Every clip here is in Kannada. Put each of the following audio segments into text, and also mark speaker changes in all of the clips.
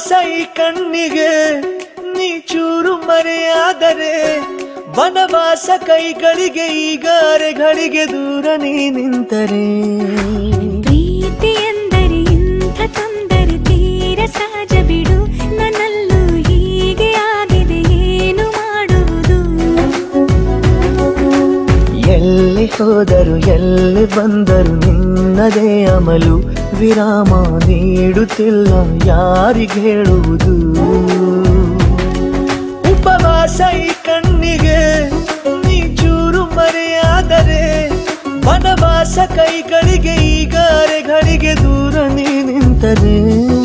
Speaker 1: ಉಪವಾಸ ಈ ಕಣ್ಣಿಗೆ ನೀ ಚೂರು ಮರೆಯಾದರೆ ವನವಾಸ ಕೈಗಳಿಗೆ ಈಗ ಅರೆಗಳಿಗೆ ದೂರ ನೀ ನಿಂತರೆ
Speaker 2: ಪ್ರೀತಿ ಎಂದರೆ ಇಂಥ ತೊಂದರೆ ತೀರ ಸಹಜ ಬಿಡು ನನ್ನಲ್ಲೂ ಹೀಗೆ ಆಗಿದೆ ಏನು ಮಾಡುವುದು
Speaker 1: ಎಲ್ಲಿ ಹೋದರು ಎಲ್ಲಿ ಬಂದರು ನಿನ್ನದೇ ಅಮಲು ವಿರಾಮ ನೀಡುತ್ತಿಲ್ಲ ಯಾರಿಗೆ ಹೇಳುವುದು ಉಪವಾಸ ಈ ಕಣ್ಣಿಗೆ ನೀ ಚೂರು ಮರೆಯಾದರೆ ವನವಾಸ ಕೈಗಳಿಗೆ ಈಗ ಅರೆಗಳಿಗೆ ದೂರ ನೀ ನಿಂತರೆ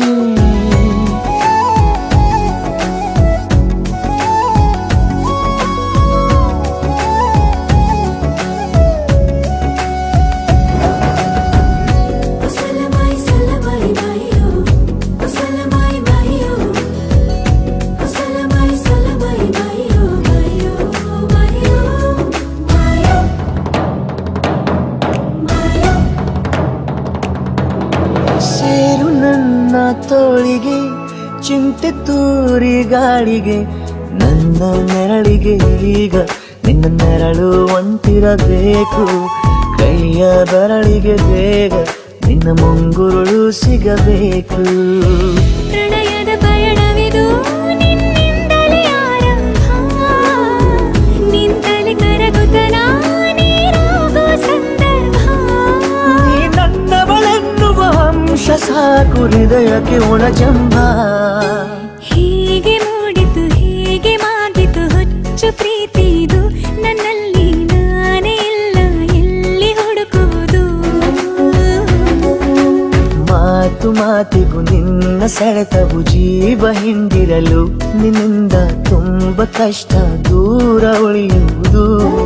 Speaker 2: Salamai salamai mayo Salamai mayo Salamai salamai mayo mayo mayo mayo mayo
Speaker 1: ಸೇರು ನನ್ನ ತೋಳಿಗೆ ಚಿಂತೆ ತೂರಿ ಗಾಳಿಗೆ ನನ್ನ ನೆರಳಿಗೆ ಈಗ ನಿನ್ನ ನೆರಳು ಒಂಟಿರಬೇಕು ಕೈಯ ಬೆರಳಿಗೆ ಬೇಗ ನಿನ್ನ ಮುಂಗುರುಳು ಸಿಗಬೇಕು
Speaker 2: ಪ್ರಣಯದ ಪಯಣವಿದು ನಿನ್ನಿಂದಲೇ ಆರಂಭ ನಿಂತಲೇ ಕರಗುತ್ತ ನೀರಾಗೋ ಸಂದರ್ಭ
Speaker 1: ನೀ ನನ್ನವಳೆನ್ನುವ ಅಂಶ ಸಾಕು ಹೃದಯಕ್ಕೆ ಒಳಜಂಬ
Speaker 2: ಹೀಗೆ ಮೂಡಿತು ಹೀಗೆ ಮಾಗಿತು ಹುಚ್ಚು ಪ್ರೀತಿ ಇದು ನನ್ನಲ್ಲಿ ನಾನೇ ಇಲ್ಲ ಎಲ್ಲಿ ಹುಡುಕುವುದು
Speaker 1: ಮಾತು ಮಾತಿಗೂ ನಿನ್ನ ಸೆಳೆತವು ಜೀವ ಹಿಂದಿರಲು ನಿನ್ನಿಂದ ತುಂಬ ಕಷ್ಟ ದೂರ ಉಳಿಯುವುದು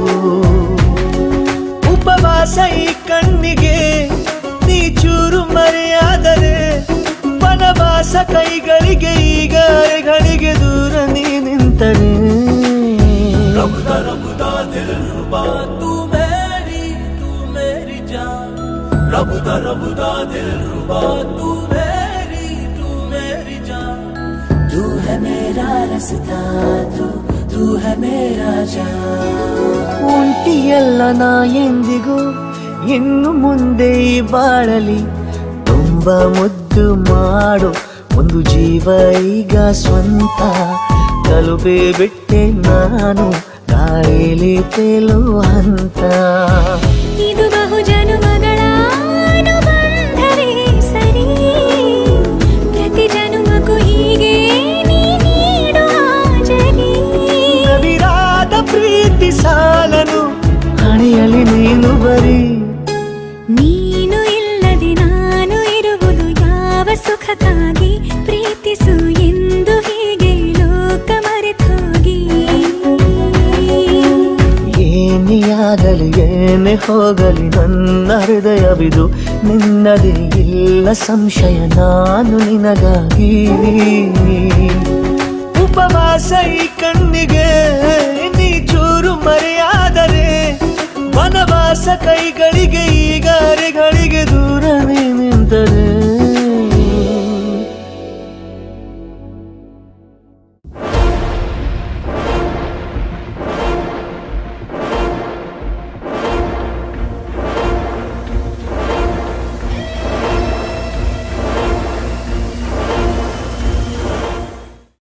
Speaker 1: ಉಪವಾಸ ಈ ಕಣ್ಣಿಗೆ ನೀ ಚೂರು ಮರೆಯಾದರೆ ವನವಾಸ ಕೈಗಳಿಗೆ ಈಗ ಅರೆಗಳಿಗೆ ದೂರ ನೀ ನಿಂತರೆ
Speaker 3: रबदा रबदा दिल रुबा तू मेरी तू मेरी जान रबदा रबदा दिल रुबा तू मेरी तू मेरी जान तू है मेरा रास्ता तू तू है मेरा जान
Speaker 1: ಒಂಟಿಯಲ್ಲ ನಾ ಎಂದಿಗೂ ಇನ್ನು ಮುಂದೆ ಈ ಬಾಳಲಿ ತುಂಬ ಮುದ್ದು ಮಾಡು ಒಂದು ಜೀವ ಈಗ ಸ್ವಂತ ತಲುಪೆ ಬಿಟ್ಟೆ ನಾನು ಗಾಳಿಲಿ ತೇಲುವ ಹಂತ
Speaker 2: ಇದು ಬಹು ಜನುಮಗಳ ಅನುಬಂಧವೇ ಸರಿ ಪ್ರತಿ ಜನುಮಕ್ಕೂ ಹೀಗೆ ನೀ ನೀಡು ಹಾಜರಿ
Speaker 1: ನವಿರಾದ ಪ್ರೀತಿ ಸಾಲನು ಹಣೆಯಲ್ಲಿ ನೀನು ಬರೀ
Speaker 2: ನೀನು ಇಲ್ಲದೆ ನಾನು ಇರುವುದು ಯಾವ ಸುಖಕ್ಕಾಗಿ ಪ್ರೀತಿಸು ಎಂದು ಹೀಗೆ ಲೋಕ ಮರೆತೋಗಿ
Speaker 1: ಏನಿಯಾಗಲಿ ಏನೇ ಹೋಗಲಿ ನನ್ನ ಹೃದಯವಿದು ನಿನ್ನದೇ ಇಲ್ಲ ಸಂಶಯ ನಾನು ನಿನಗಾಗಿ ಉಪವಾಸ ಈ ಕಣ್ಣಿಗೆ ನೀ ಚೂರು ಮರೆಯಾದರೆ ವನವಾಸ ಕೈಗಳಿಗೆ ಈಗ